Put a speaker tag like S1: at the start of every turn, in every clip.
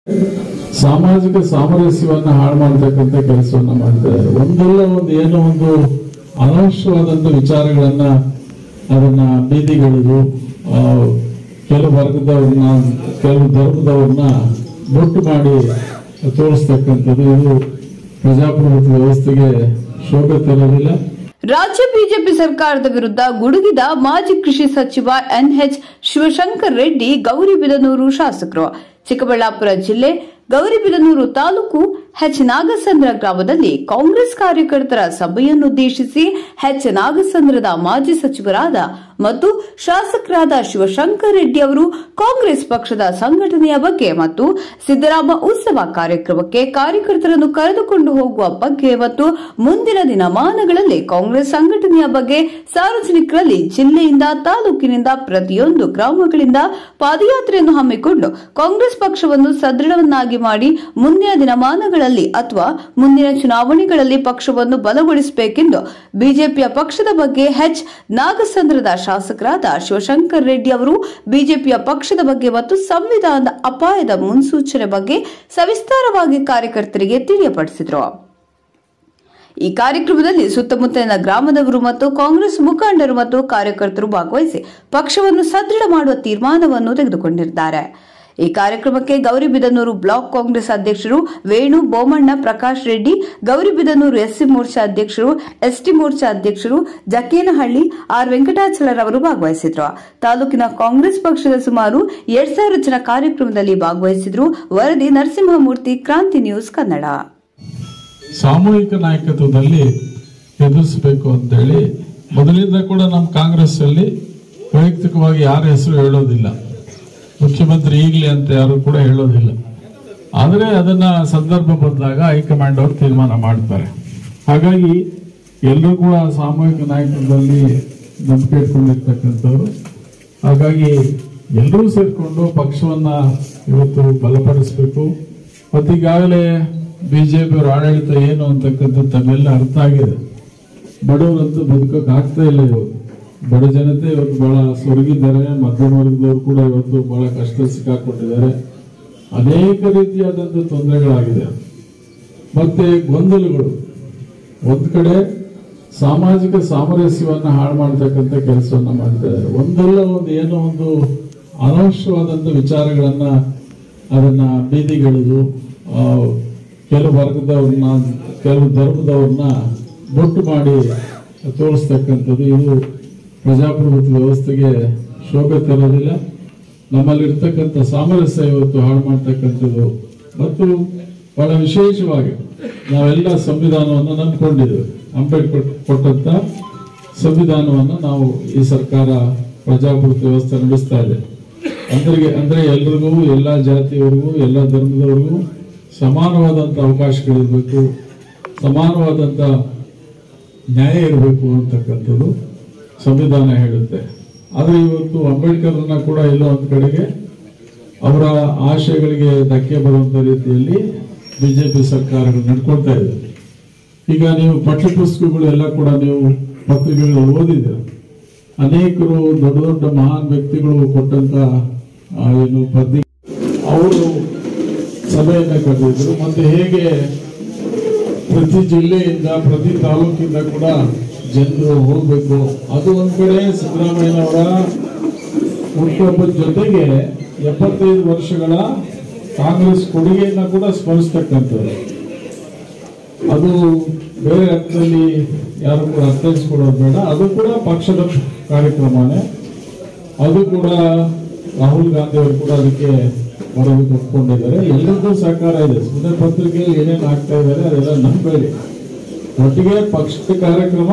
S1: ಸಾಮಾಜಿಕ ಸಾಮರಸ್ಯವನ್ನ ಹಾಳು ಮಾಡತಕ್ಕಂತ ಕೆಲಸವನ್ನ ಮಾಡ್ತಾರೆ ಒಂದಲ್ಲ ಒಂದು ಏನೋ ಒಂದು ಅನವಶ್ಯವಾದಂತ ವಿಚಾರಗಳನ್ನ ಅದನ್ನ ಬೀದಿಗಿಳಿದು ಆ, ಕೆಲವು ವರ್ಗದವ್ರನ್ನ ಕೆಲವು ಧರ್ಮದವ್ರನ್ನ ಬೊಟ್ಟು ಮಾಡಿ ತೋರಿಸ್ತಕ್ಕಂಥದ್ದು ಇದು ಪ್ರಜಾಪ್ರಭುತ್ವ ವ್ಯವಸ್ಥೆಗೆ ಶೋಭೆ ತರೋದಿಲ್ಲ
S2: ರಾಜ್ಯ ಬಿಜೆಪಿ ಸರ್ಕಾರದ ವಿರುದ್ಧ ಗುಡುಗಿದ ಮಾಜಿ ಕೃಷಿ ಸಚಿವ ಎನ್ಎಚ್ ಶಿವಶಂಕರ್ ರೆಡ್ಡಿ ಗೌರಿಬಿದನೂರು ಶಾಸಕರು ಚಿಕ್ಕಬಳ್ಳಾಪುರ ಜಿಲ್ಲೆ ಗೌರಿಬಿದನೂರು ತಾಲೂಕು ಎಚ್ ನಾಗಸಂದ್ರ ಗ್ರಾಮದಲ್ಲಿ ಕಾಂಗ್ರೆಸ್ ಕಾರ್ಯಕರ್ತರ ಸಭೆಯನ್ನುದ್ದೇಶಿಸಿ ಎಚ್ ನಾಗಸಂದ್ರದ ಮಾಜಿ ಸಚಿವರಾದ ಮತ್ತು ಶಾಸಕರಾದ ಶಿವಶಂಕರ್ ರೆಡ್ಡಿ ಅವರು ಕಾಂಗ್ರೆಸ್ ಪಕ್ಷದ ಸಂಘಟನೆಯ ಬಗ್ಗೆ ಮತ್ತು ಸಿದ್ದರಾಮ ಉತ್ಸವ ಕಾರ್ಯಕ್ರಮಕ್ಕೆ ಕಾರ್ಯಕರ್ತರನ್ನು ಕರೆದುಕೊಂಡು ಹೋಗುವ ಬಗ್ಗೆ ಮತ್ತು ಮುಂದಿನ ದಿನಮಾನಗಳಲ್ಲಿ ಕಾಂಗ್ರೆಸ್ ಸಂಘಟನೆಯ ಬಗ್ಗೆ ಸಾರ್ವಜನಿಕರಲ್ಲಿ ಜಿಲ್ಲೆಯಿಂದ ತಾಲೂಕಿನಿಂದ ಪ್ರತಿಯೊಂದು ಗ್ರಾಮಗಳಿಂದ ಪಾದಯಾತ್ರೆಯನ್ನು ಹಮ್ಮಿಕೊಂಡು ಕಾಂಗ್ರೆಸ್ ಪಕ್ಷವನ್ನು ಸದೃಢವನ್ನಾಗಿ ಮಾಡಿ ಮುಂದಿನ ದಿನಮಾನಗಳಲ್ಲಿ ಅಥವಾ ಮುಂದಿನ ಚುನಾವಣೆಗಳಲ್ಲಿ ಪಕ್ಷವನ್ನು ಬಲಗೊಳಿಸಬೇಕೆಂದು ಬಿಜೆಪಿಯ ಪಕ್ಷದ ಬಗ್ಗೆ ಎಚ್ ನಾಗಸಂದ್ರದ ಶಾಸಕರಾದ ಶಿವಶಂಕರ್ ರೆಡ್ಡಿ ಅವರು ಬಿಜೆಪಿಯ ಪಕ್ಷದ ಬಗ್ಗೆ ಮತ್ತು ಸಂವಿಧಾನದ ಅಪಾಯದ ಮುನ್ಸೂಚನೆ ಬಗ್ಗೆ ಸವಿಸ್ತಾರವಾಗಿ ಕಾರ್ಯಕರ್ತರಿಗೆ ತಿಳಿಯಪಡಿಸಿದರು ಈ ಕಾರ್ಯಕ್ರಮದಲ್ಲಿ ಸುತ್ತಮುತ್ತಲಿನ ಗ್ರಾಮದವರು ಮತ್ತು ಕಾಂಗ್ರೆಸ್ ಮುಖಂಡರು ಮತ್ತು ಕಾರ್ಯಕರ್ತರು ಭಾಗವಹಿಸಿ ಪಕ್ಷವನ್ನು ಸದೃಢ ಮಾಡುವ ತೀರ್ಮಾನವನ್ನು ತೆಗೆದುಕೊಂಡಿದ್ದಾರೆ ಈ ಕಾರ್ಯಕ್ರಮಕ್ಕೆ ಗೌರಿಬಿದನೂರು ಬ್ಲಾಕ್ ಕಾಂಗ್ರೆಸ್ ಅಧ್ಯಕ್ಷರು ವೇಣು ಬೋಮಣ್ಣ ಪ್ರಕಾಶ್ ರೆಡ್ಡಿ ಗೌರಿಬಿದನೂರು ಎಸ್ಸಿ ಮೋರ್ಚಾ ಅಧ್ಯಕ್ಷರು ಎಸ್ಟಿ ಮೋರ್ಚಾ ಅಧ್ಯಕ್ಷರು ಜಕ್ಕೇನಹಳ್ಳಿ ಆರ್ ವೆಂಕಟಾಚಲರವರು ಭಾಗವಹಿಸಿದ್ರು ತಾಲೂಕಿನ ಕಾಂಗ್ರೆಸ್ ಪಕ್ಷದ ಸುಮಾರು ಎರಡ್ ಸಾವಿರ ಜನ ಕಾರ್ಯಕ್ರಮದಲ್ಲಿ ಭಾಗವಹಿಸಿದ್ರು ವರದಿ ನರಸಿಂಹಮೂರ್ತಿ ಕ್ರಾಂತಿ ನ್ಯೂಸ್ ಕನ್ನಡ
S1: ಸಾಮೂಹಿಕ ನಾಯಕತ್ವದಲ್ಲಿ ಎದುರಿಸಬೇಕು ಅಂತೇಳಿ ಮೊದಲಿಂದ ಕೂಡ ನಮ್ಮ ಕಾಂಗ್ರೆಸ್ ಅಲ್ಲಿ ವೈಯಕ್ತಿಕವಾಗಿ ಯಾರ ಹೆಸರು ಹೇಳೋದಿಲ್ಲ ಮುಖ್ಯಮಂತ್ರಿ ಈಗಲೇ ಅಂತ ಯಾರು ಕೂಡ ಹೇಳೋದಿಲ್ಲ ಆದರೆ ಅದನ್ನ ಸಂದರ್ಭ ಬಂದಾಗ ಹೈಕಮಾಂಡ್ ಅವರು ತೀರ್ಮಾನ ಮಾಡ್ತಾರೆ ಹಾಗಾಗಿ ಎಲ್ಲರೂ ಕೂಡ ಸಾಮೂಹಿಕ ನಾಯಕತ್ವದಲ್ಲಿ ನಂಬಿಕೆ ಇಟ್ಕೊಂಡಿರ್ತಕ್ಕಂಥವ್ರು ಹಾಗಾಗಿ ಎಲ್ಲರೂ ಸೇರಿಕೊಂಡು ಪಕ್ಷವನ್ನ ಇವತ್ತು ಬಲಪಡಿಸಬೇಕು ಮತ್ತೀಗಾಗಲೇ ಬಿಜೆಪಿ ಅವರ ಆಡಳಿತ ಏನು ಅಂತಕ್ಕಂಥದ್ದು ತಮ್ಮೆಲ್ಲ ಅರ್ಥ ಆಗಿದೆ ಬಡವರಂತೂ ಬದುಕಕ್ಕೆ ಆಗ್ತಾ ಇಲ್ಲ ಇವತ್ತು ಬಡ ಜನತೆ ಇವತ್ತು ಬಹಳ ಸೊರಗಿದ್ದಾರೆ ಮಧ್ಯಮ ವರ್ಗದವರು ಕೂಡ ಇವತ್ತು ಬಹಳ ಕಷ್ಟ ಸಿಕ್ಕಾಕೊಂಡಿದ್ದಾರೆ ಅನೇಕ ರೀತಿಯಾದಂಥ ತೊಂದರೆಗಳಾಗಿದೆ ಮತ್ತೆ ಗೊಂದಲಗಳು ಒಂದ್ ಕಡೆ ಸಾಮಾಜಿಕ ಸಾಮರಸ್ಯವನ್ನ ಹಾಳು ಮಾಡತಕ್ಕಂಥ ಕೆಲಸವನ್ನ ಮಾಡ್ತಾರೆ ಒಂದಲ್ಲ ಒಂದು ಏನೋ ಒಂದು ಅನವಶ್ಯವಾದಂಥ ವಿಚಾರಗಳನ್ನ ಅದನ್ನ ಬೀದಿಗಿಳಿದು ಆ, ಕೆಲವು ವರ್ಗದವ್ರನ್ನ ಕೆಲವು ಧರ್ಮದವ್ರನ್ನ ಬೊಟ್ಟು ಮಾಡಿ ತೋರಿಸ್ತಕ್ಕಂಥದ್ದು ಇದು ಪ್ರಜಾಪ್ರಭುತ್ವ ವ್ಯವಸ್ಥೆಗೆ ಶೋಭೆ ತರೋದಿಲ್ಲ ನಮ್ಮಲ್ಲಿರ್ತಕ್ಕಂಥ ಸಾಮರಸ್ಯ ಇವತ್ತು ಹಾಳು ಮಾಡ್ತಕ್ಕಂಥದ್ದು ಮತ್ತು ಬಹಳ ವಿಶೇಷವಾಗಿ ನಾವೆಲ್ಲ ಸಂವಿಧಾನವನ್ನು ನಂಬಿಕೊಂಡಿದ್ದೇವೆ ಅಂಬೇಡ್ಕರ್ ಕೊಟ್ಟಂತ ಸಂವಿಧಾನವನ್ನು ನಾವು ಈ ಸರ್ಕಾರ ಪ್ರಜಾಪ್ರಭುತ್ವ ವ್ಯವಸ್ಥೆ ನಡೆಸ್ತಾ ಇದೆ ಅಂದ್ರೆ ಅಂದ್ರೆ ಎಲ್ರಿಗೂ ಎಲ್ಲ ಜಾತಿಯವರಿಗೂ ಎಲ್ಲ ಧರ್ಮದವರಿಗೂ ಸಮಾನವಾದಂತ ಅವಕಾಶಗಳಿರ್ಬೇಕು ಸಮಾನವಾದಂತ ನ್ಯಾಯ ಇರಬೇಕು ಅಂತಕ್ಕಂಥದ್ದು ಸಂವಿಧಾನ ಹೇಳುತ್ತೆ ಆದ್ರೆ ಇವತ್ತು ಅಂಬೇಡ್ಕರ್ನ ಕೂಡ ಎಲ್ಲೋ ಒಂದ್ ಕಡೆಗೆ ಅವರ ಆಶಯಗಳಿಗೆ ಧಕ್ಕೆ ಬರುವಂತ ರೀತಿಯಲ್ಲಿ ಬಿಜೆಪಿ ಸರ್ಕಾರಗಳು ನಡ್ಕೊಳ್ತಾ ಇದೆ ಈಗ ನೀವು ಪಠ್ಯಪುಸ್ತಕಗಳು ಎಲ್ಲ ಕೂಡ ನೀವು ಪತ್ರಿಕೆಗಳು ಓದಿದ್ದೀರ ಅನೇಕರು ದೊಡ್ಡ ದೊಡ್ಡ ಮಹಾನ್ ವ್ಯಕ್ತಿಗಳು ಕೊಟ್ಟಂತ ಆ, ಏನು ಪದ್ಯ ಅವರು ಸಭೆಯನ್ನ ಕರೆದಿದ್ರು ಮತ್ತೆ ಹೇಗೆ ಪ್ರತಿ ಜಿಲ್ಲೆಯಿಂದ ಪ್ರತಿ ತಾಲೂಕಿಂದ ಕೂಡ ಜನರು ಹೋಗ್ಬೇಕು ಅದು ಒಂದ್ ಕಡೆ ಸಿದ್ದರಾಮಯ್ಯನವರ ಹುಟ್ಟುಹಬ್ಬದ ಜೊತೆಗೆ ಎಪ್ಪತ್ತೈದು ವರ್ಷಗಳ ಕಾಂಗ್ರೆಸ್ ಕೊಡುಗೆಯನ್ನ ಕೂಡ ಸ್ಮರಿಸ್ತಕ್ಕಂಥದ್ದು ಅದು ಬೇರೆ ಅರ್ಥದಲ್ಲಿ ಯಾರು ಕೂಡ ಅರ್ಥೈಸ್ಕೊಳ್ಳೋದು ಬೇಡ ಅದು ಕೂಡ ಪಕ್ಷದ ಕಾರ್ಯಕ್ರಮನೇ ಅದು ಕೂಡ ರಾಹುಲ್ ಗಾಂಧಿ ಅವರು ಕೂಡ ಅದಕ್ಕೆ ಬರೋದಕ್ಕೆ ಒಪ್ಕೊಂಡಿದ್ದಾರೆ ಎಲ್ಲರಿಗೂ ಸಹಕಾರ ಇದೆ ಸುಮ್ಮನೆ ಪತ್ರಿಕೆಯಲ್ಲಿ ಏನೇನು ಆಗ್ತಾ ಇದ್ದಾರೆ ಅದೆಲ್ಲ ನಂಬೇಡಿ ಒಟ್ಟಿಗೆ ಪಕ್ಷದ ಕಾರ್ಯಕ್ರಮ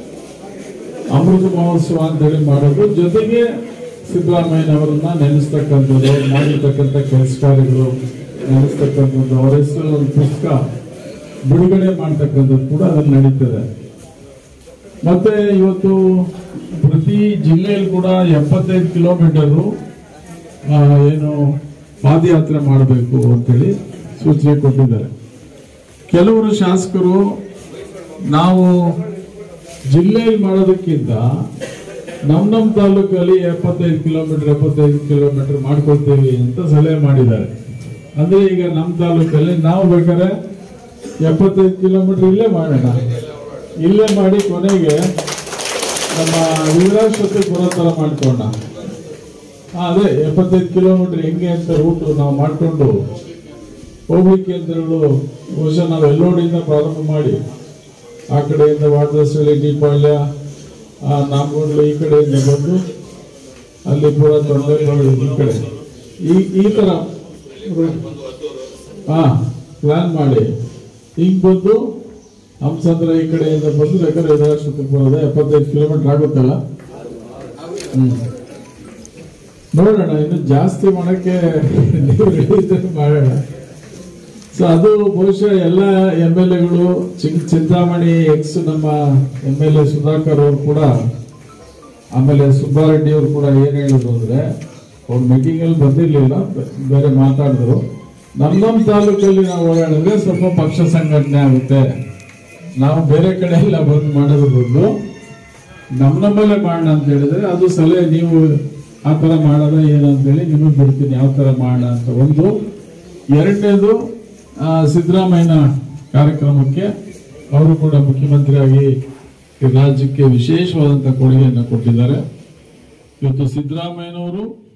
S1: ಅಮೃತ ಮಹೋತ್ಸವ ಅಂತ ಹೇಳಿ ಮಾಡೋದು ಜೊತೆಗೆ ಸಿದ್ದರಾಮಯ್ಯನವರನ್ನ ನೆನೆಸ್ತಕ್ಕಂಥದ್ದು ಅವ್ರು ಮಾಡಿರ್ತಕ್ಕಂಥ ಕೆಲಸ ಕಾರ್ಯಗಳು ನೆನೆಸ್ತಕ್ಕಂಥದ್ದು ಅವರ ಹೆಸರಲ್ಲಿ ಒಂದು ಪುಸ್ತಕ ಬಿಡುಗಡೆ ಮಾಡ್ತಕ್ಕಂಥದ್ದು ಕೂಡ ಅದ್ರಲ್ಲಿ ನಡೀತದೆ ಮತ್ತೆ ಇವತ್ತು ಪ್ರತಿ ಜಿಲ್ಲೆಯಲ್ಲಿ ಕೂಡ ಎಪ್ಪತ್ತೈದು ಕಿಲೋಮೀಟರ್ ಏನು ಪಾದಯಾತ್ರೆ ಮಾಡಬೇಕು ಅಂತೇಳಿ ಸೂಚನೆ ಕೊಟ್ಟಿದ್ದಾರೆ ಕೆಲವರು ಶಾಸಕರು ನಾವು ಜಿಲ್ಲೆಯಲ್ಲಿ ಮಾಡೋದಕ್ಕಿಂತ ನಮ್ ನಮ್ ತಾಲೂಕಲ್ಲಿ ಎಪ್ಪತ್ತೈದು ಕಿಲೋಮೀಟರ್ ಎಪ್ಪತ್ತೈದು ಕಿಲೋಮೀಟರ್ ಮಾಡ್ಕೊಳ್ತೇವೆ ಅಂತ ಸಲಹೆ ಮಾಡಿದ್ದಾರೆ ಅಂದ್ರೆ ಈಗ ನಮ್ಮ ತಾಲೂಕಲ್ಲಿ ನಾವು ಬೇಕಾದ್ರೆ ಎಪ್ಪತ್ತೈದು ಕಿಲೋಮೀಟರ್ ಇಲ್ಲೇ ಮಾಡೋಣ ಇಲ್ಲೇ ಮಾಡಿ ಕೊನೆಗೆ ನಮ್ಮ ವಿರಾಶ್ವತಿ ಬರೋ ಥರ ಮಾಡ್ಕೊಂಡ ಅದೇ ಎಪ್ಪತ್ತೈದು ಕಿಲೋಮೀಟರ್ ಹೆಂಗೆ ಅಂತ ರೂಟ್ ನಾವು ಮಾಡ್ಕೊಂಡು ಹೋಗ್ಲಿಕ್ಕೆ ಅಂತ ಹೇಳು ಬಹುಶಃ ನಾವು ಎಲ್ಲೋಡಿಂದ ಪ್ರಾರಂಭ ಮಾಡಿ ಆ ಕಡೆಯಿಂದ ವಾಟರ್ಸಳ್ಳಿ ದೀಪಾಳ್ಯ ಆ ನಾಮಗೊಂಡ್ಲು ಈ ಕಡೆಯಿಂದ ಬಂದು ಅಲ್ಲಿ ಪೂರ ತೊಂದರೆ ಈ ಕಡೆ ಈ ಈ ತರ ಹಾ ಪ್ಲಾನ್ ಮಾಡಿ ಹಿಂಗ್ ಬಂದು ಹಂಸಂದ್ರ ಈ ಕಡೆಯಿಂದ ಬಂದು ಬೇಕಾದ್ರೆ ವಿಧಾನಸಭೆ ಬರೋದ ಎಪ್ಪತ್ತೈದು ಕಿಲೋಮೀಟರ್ ಆಗುತ್ತಲ್ಲ ಹ್ಮ್ ನೋಡೋಣ ಇನ್ನು ಜಾಸ್ತಿ ಮಾಡಕ್ಕೆ ನೀವು ಹೇಳಿದ್ರೆ ಮಾಡೋಣ ಸೊ ಅದು ಬಹುಶಃ ಎಲ್ಲ ಎಂ ಎಲ್ ಎಗಳು ಚಿಂತಾಮಣಿ ಎಕ್ಸ್ ನಮ್ಮ ಎಂ ಎಲ್ ಎ ಸುಧಾಕರ್ ಅವರು ಕೂಡ ಆಮೇಲೆ ಸುಬ್ಬಾರೆಡ್ಡಿ ಅವರು ಕೂಡ ಏನ್ ಹೇಳಿದ್ರು ಅಂದ್ರೆ ಅವ್ರ ಮೀಟಿಂಗ್ ಅಲ್ಲಿ ಬಂದಿರ್ಲಿಲ್ಲ ಬೇರೆ ಮಾತಾಡಿದ್ರು ನಮ್ಮ ನಮ್ಮ ತಾಲೂಕಲ್ಲಿ ನಾವು ಓಡಾಡಿದ್ರೆ ಸ್ವಲ್ಪ ಪಕ್ಷ ಸಂಘಟನೆ ಆಗುತ್ತೆ ನಾವು ಬೇರೆ ಕಡೆ ಎಲ್ಲ ಬಂದ್ ಮಾಡೋದ್ರ ಬದಲು ನಮ್ಮ ನಮ್ಮಲ್ಲೇ ಮಾಡೋಣ ಅಂತ ಹೇಳಿದ್ರೆ ಅದು ಸಲಹೆ ನೀವು ಆ ತರ ಮಾಡೋದ ಏನಂತೇಳಿ ನಿಮಗೆ ಬಿಡ್ತೀನಿ ಯಾವ ತರ ಮಾಡೋಣ ಅಂತ ಒಂದು ಎರಡನೇದು ಆ, ಸಿದ್ದರಾಮಯ್ಯನ ಕಾರ್ಯಕ್ರಮಕ್ಕೆ ಅವರು ಕೂಡ ಮುಖ್ಯಮಂತ್ರಿಯಾಗಿ ಈ ರಾಜ್ಯಕ್ಕೆ ವಿಶೇಷವಾದಂತಹ ಕೊಡುಗೆಯನ್ನು ಕೊಟ್ಟಿದ್ದಾರೆ ಇವತ್ತು ಸಿದ್ದರಾಮಯ್ಯನವರು